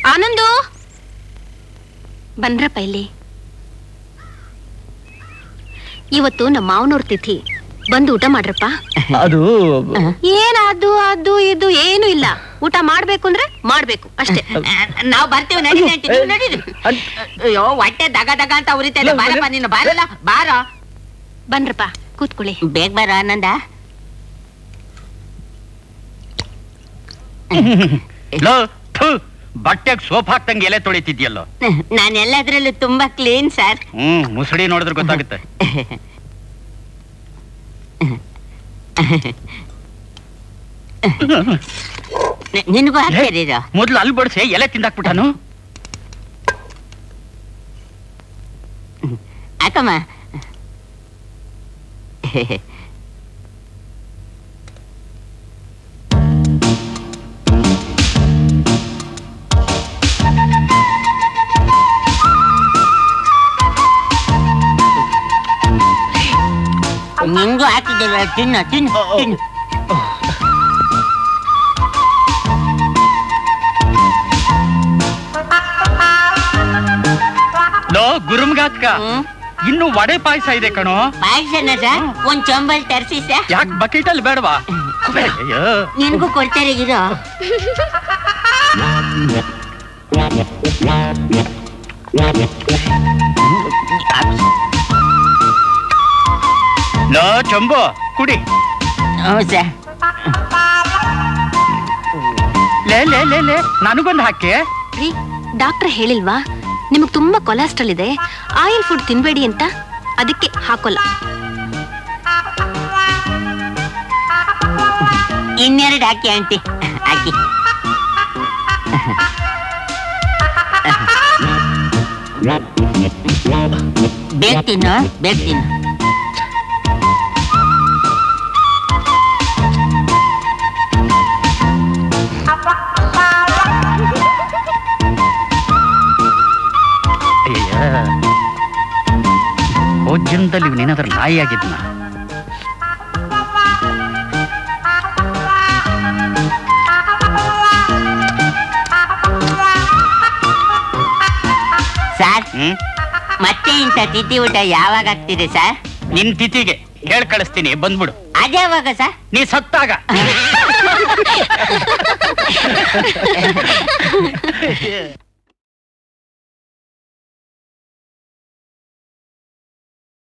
ಆನಂದು ಬಂದ್ರಪ್ಪ ಇಲ್ಲಿ ಇವತ್ತು ನಮ್ಮ ಮಾವನವ್ರ ತಿಥಿ ಬಂದು ಊಟ ಮಾಡ್ರಪ್ಪ ಅದು ಏನ್ ಅದು ಅದು ಇದು ಏನು ಇಲ್ಲ ಊಟ ಮಾಡ್ಬೇಕು ಅಂದ್ರೆ ಮಾಡ್ಬೇಕು ಅಷ್ಟೇ ನಾವು ಬರ್ತೀವಿ ನಡಿ ನಡಿ, ನೀವು ನಡೀರಿ ಅಯ್ಯೋ ಹೊಟ್ಟೆ ದಗ ದಗ ಅಂತ ಉರಿತೈತೆ ಬಾರಪ್ಪ ನೀನು ಬಾರಲ್ಲ ಬಾರ ಬನ್ರಪ್ಪ ಕೂತ್ಕೊಳ್ಳಿ ಬೇಗ ಬಾರ ಆನಂದ ಲೋ, ಥು, ಬಟ್ಟೆಗ್ ಸೋಪ್ ಹಾಕ್ದಂಗೆ ಎಲೆ ತೊಳಿತಿದ್ಯಲ್ಲೋ ನಾನು ಎಲ್ಲದ್ರಲ್ಲೂ ತುಂಬಾ ಕ್ಲೀನ್ ಸರ್ ಹ್ಮ್ ಮುಸುಡಿ ನೋಡಿದ್ರೆ ಗೊತ್ತಾಗುತ್ತೆ ನಿನಗೂ ಹಾಕ್ತೀರಿರೋ ಮೊದ್ಲು ಅಲ್ಲಿ ಬಡಿಸಿ ಎಲೆ ತಿಂದಾಕ್ಬಿಟ್ಟಾನು ಹಾಕಮ್ಮ ನಿಂಗೂ ಹಾಕಿದ್ದೀರ ತಿನ್ನು ತಿನ್ನು ತಿನ್ನು ಲೋ ಗುರುಮ್ಗಾತ್ಕ ಇನ್ನು ವಡೆ ಪಾಯಸ ಇದೆ ಕಣೋ ಪಾಯಸನ ಸರ್ ಒಂದ್ ಚೊಂಬಲ್ ತರಿಸಿ ಸರ್ ಯಾಕೆ ಬಕೆಟ್ ಅಲ್ಲಿ ಬೇಡವಾ ಅಯ್ಯೋ ನಿನ್ಗೂ ಕೊಡ್ತಾರೆ ಇರೋ ಲೋ ಚಂಬು ಕುಡಿ ಹ್ಞೂ ಸರ್ ಲೇ ಲೇ ಲೇ ಲೇ ನನಗೊಂದು ಹಾಕಿ ರೀ ಡಾಕ್ಟರ್ ಹೇಳಿಲ್ವಾ ನಿಮಗ್ ತುಂಬಾ ಕೊಲೆಸ್ಟ್ರಾಲ್ ಇದೆ ಆಯಿಲ್ ಫುಡ್ ತಿನ್ಬೇಡಿ ಅಂತ ಅದಕ್ಕೆ ಹಾಕೋಲ್ಲ ಇನ್ನೆರಡು ಹಾಕಿ ಆಂಟಿ ಹಾಕಿ ಬೇಗ ತಿನ್ನು ಬೇಗ ತಿನ್ನು ಅಯ್ಯ ಹೋದ್ ಜನ್ಮದಲ್ಲಿ ಇವನೇನಾದ್ರೂ ನಾಯಿ ಆಗಿದ್ನ ಸರ್ ಹ್ಮ್ ಮತ್ತೆ ಇಂಥ ತಿಥಿ ಊಟ ಯಾವಾಗ ಆಗ್ತಿದೆ ಸರ್ ನಿನ್ ತಿಥಿಗೆ ಹೇಳ್ ಕಳಿಸ್ತೀನಿ ಬಂದ್ಬಿಡು ಅದ್ಯಾವಾಗ ಸರ್ ನೀ ಸತ್ತಾಗ